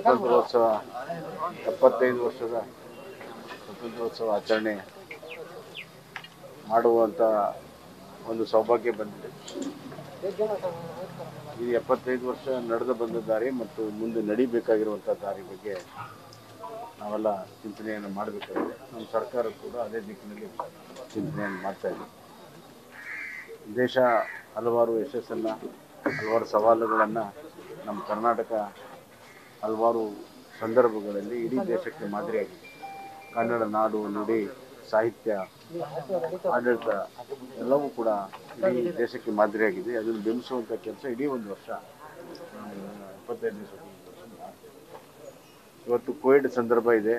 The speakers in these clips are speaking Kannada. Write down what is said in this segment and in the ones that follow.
ಸ್ವಾತಂತ್ರ್ಯೋತ್ಸವ ಎಪ್ಪತ್ತೈದು ವರ್ಷದ ಸ್ವಾತಂತ್ರ್ಯೋತ್ಸವ ಆಚರಣೆ ಮಾಡುವಂಥ ಒಂದು ಸೌಭಾಗ್ಯ ಬಂದಿದೆ ಈ ಎಪ್ಪತ್ತೈದು ವರ್ಷ ನಡೆದು ಬಂದ ದಾರಿ ಮತ್ತು ಮುಂದೆ ನಡಿಬೇಕಾಗಿರುವಂಥ ದಾರಿ ಬಗ್ಗೆ ನಾವೆಲ್ಲ ಚಿಂತನೆಯನ್ನು ಮಾಡಬೇಕಾಗಿದೆ ನಮ್ಮ ಸರ್ಕಾರ ಕೂಡ ಅದೇ ದಿಕ್ಕಿನಲ್ಲಿ ಚಿಂತನೆಯನ್ನು ಮಾಡ್ತಾ ಇದೆ ದೇಶ ಹಲವಾರು ಯಶಸ್ಸನ್ನು ಹಲವಾರು ಸವಾಲುಗಳನ್ನು ನಮ್ಮ ಕರ್ನಾಟಕ ಹಲವಾರು ಸಂದರ್ಭಗಳಲ್ಲಿ ಇಡೀ ದೇಶಕ್ಕೆ ಮಾದರಿಯಾಗಿದೆ ಕನ್ನಡ ನಾಡು ನುಡಿ ಸಾಹಿತ್ಯ ಆಡಳಿತ ಎಲ್ಲವೂ ಕೂಡ ಇಡೀ ದೇಶಕ್ಕೆ ಮಾದರಿಯಾಗಿದೆ ಅದನ್ನು ಬಿಂಬಿಸುವಂಥ ಕೆಲಸ ಇಡೀ ಒಂದು ವರ್ಷ ಆ, ಇಪ್ಪತ್ತೈದನೇ ಸ್ವಾತಂತ್ರ್ಯ ವರ್ಷ ಮಾಡ್ತೀವಿ. ಇವತ್ತು ಕೋವಿಡ್ ಸಂದರ್ಭ ಇದೆ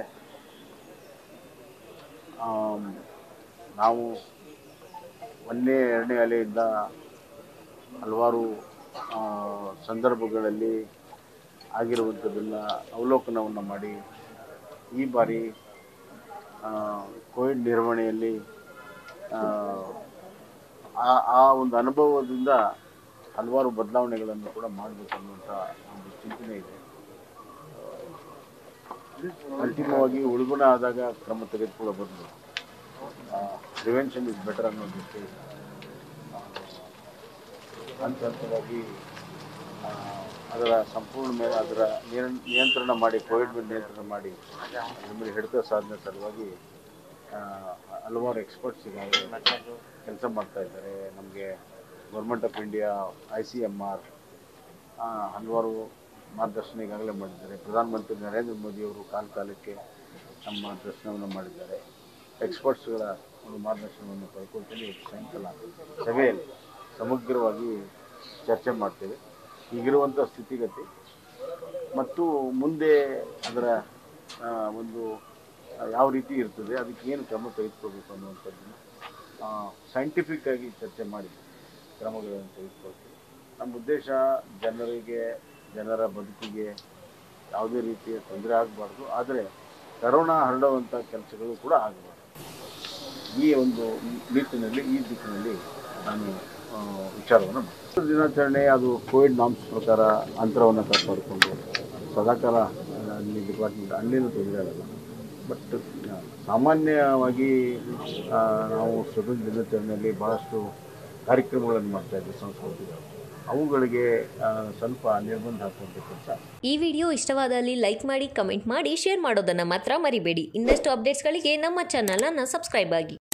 ಆಮ್, ನಾವು ಒಂದನೇ ಎರಡನೇ ಅಲೆಯಿಂದ ಹಲವಾರು ಆ, ಸಂದರ್ಭಗಳಲ್ಲಿ ಆಗಿರುವಂಥದ್ದನ್ನು ಅವಲೋಕನವನ್ನು ಮಾಡಿ ಈ ಬಾರಿ ಆ, ಕೋವಿಡ್ ನಿರ್ವಹಣೆಯಲ್ಲಿ ಆ, ಆ- ಆ ಒಂದು ಅನುಭವದಿಂದ ಹಲವಾರು ಬದಲಾವಣೆಗಳನ್ನು ಕೂಡ ಮಾಡಬೇಕು ಅನ್ನುವಂಥ ಒಂದು ಚಿಂತನೆ ಇದೆ ಅಂತಿಮವಾಗಿ ಉಳ್ಗುಣ ಆದಾಗ ಕ್ರಮ ತೆಗೆದುಕೊಳ್ಳೋ ಬದಲು ಪ್ರಿವೆನ್ಷನ್ ಇಸ್ ಬೆಟರ್ ಅನ್ನೋ ದೃಷ್ಟಿಯಿಂದ ಆ, ಹಂತ ಹಂತವಾಗಿ ಆ, ಅದರ ಸಂಪೂರ್ಣ ಮೇಲೆ ಅದರ ನಿಯಂ- ನಿಯಂತ್ರಣ ಮಾಡಿ ಕೋವಿಡ್ ಮೇಲೆ ನಿಯಂತ್ರಣ ಮಾಡಿ ಅದ್ರ ಮೇಲೆ ಹಿಡಿತ ಸಾಧನೆ ಸಲುವಾಗಿ ಆ, ಹಲವಾರು ಎಕ್ಸ್ಪರ್ಟ್ಸ್ ಇದ್ದಾರೆ ಕೆಲಸ ಮಾಡ್ತಾ ಇದ್ದಾರೆ ನಮಗೆ government of India I C M R ಹಲವಾರು ಮಾರ್ಗದರ್ಶನ ಈಗಾಗಲೇ ಮಾಡಿದ್ದಾರೆ ಪ್ರಧಾನಮಂತ್ರಿ ನರೇಂದ್ರ ಮೋದಿಯವರು ಕಾಲ ಕಾಲಕ್ಕೆ ನಮ್ಮ ಮಾರ್ಗದರ್ಶನವನ್ನು ಮಾಡಿದ್ದಾರೆ ಎಕ್ಸ್ಪರ್ಟ್ಸ್ಗಳ ಒಂದು ಮಾರ್ಗದರ್ಶನವನ್ನು ಪಡ್ಕೊಳ್ತೀನಿ ಇವತ್ತು ಸಾಯಂಕಾಲ ಸಭೆಯಲ್ಲಿ ಸಮಗ್ರವಾಗಿ ಚರ್ಚೆ ಮಾಡ್ತೇವೆ ಈಗಿರುವಂಥ ಸ್ಥಿತಿಗತಿ ಮತ್ತು ಮುಂದೆ ಅದರ ಆ, ಒಂದು ಆ, ಯಾವ ರೀತಿ ಇರ್ತದೆ ಅದಕ್ಕೆ ಏನು ಕ್ರಮ ತೆಗೆದುಕೋಬೇಕು ಅನ್ನುವಂಥದ್ದನ್ನು ಸೈಂಟಿಫಿಕ್ ಆಗಿ ಚರ್ಚೆ ಮಾಡಿ ಕ್ರಮಗಳನ್ನು ತೆಗೆದುಕೊಳ್ತೀವಿ ನಮ್ಮ ಉದ್ದೇಶ ಜನರಿಗೆ ಜನರ ಬದುಕಿಗೆ ಯಾವುದೇ ರೀತಿಯ ತೊಂದರೆ ಆಗಬಾರ್ದು ಆದರೆ ಕರೋನಾ ಹರಡುವಂಥ ಕೆಲಸಗಳು ಕೂಡ ಆಗಬಾರ್ದು ಈ ಒಂದು ನಿಟ್ಟಿನಲ್ಲಿ ಈ ದಿಕ್ಕಿನಲ್ಲಿ ನಾನು ಆ, ವಿಚಾರವನ್ನು ಮಾಡ್ತೀನಿ. ದಿನಾಚರಣೆ ಅದು ಕೋವಿಡ್ ನಾಮ್ಸ್ ಪ್ರಕಾರ ಅಂತರವನ್ನು ಕಾಪಾಡಿಕೊಂಡು ಸದಾಕಾಲ ಅಲ್ಲಿ ಡಿಪಾರ್ಟ್ಮೆಂಟ್ ಅಲ್ಲಿನೂ ತೊಂದರೆ ಆಗಲ್ಲ ಬಟ್ ಸಾಮಾನ್ಯವಾಗಿ ಆ, ನಾವು ಸ್ವತಂತ್ರ ದಿನಾಚರಣೆಯಲ್ಲಿ ಭಾಳಷ್ಟು ಕಾರ್ಯಕ್ರಮಗಳನ್ನು ಮಾಡ್ತಾ ಇದ್ವಿ ಸಂಸ್ಕೃತಿ ಅವುಗಳಿಗೆ ಆ, ಸ್ವಲ್ಪ ನಿರ್ಬಂಧ ಹಾಕುವಂಥ ಕೆಲಸ ಈ ವಿಡಿಯೋ ಇಷ್ಟವಾದಲ್ಲಿ ಲೈಕ್ ಮಾಡಿ ಕಮೆಂಟ್ ಮಾಡಿ ಶೇರ್ ಮಾಡೋದನ್ನು ಮಾತ್ರ ಮರಿಬೇಡಿ ಇನ್ನಷ್ಟು ಅಪ್ಡೇಟ್ಸ್ಗಳಿಗೆ ನಮ್ಮ ಚಾನಲನ್ನು ಸಬ್ಸ್ಕ್ರೈಬ್ ಆಗಿ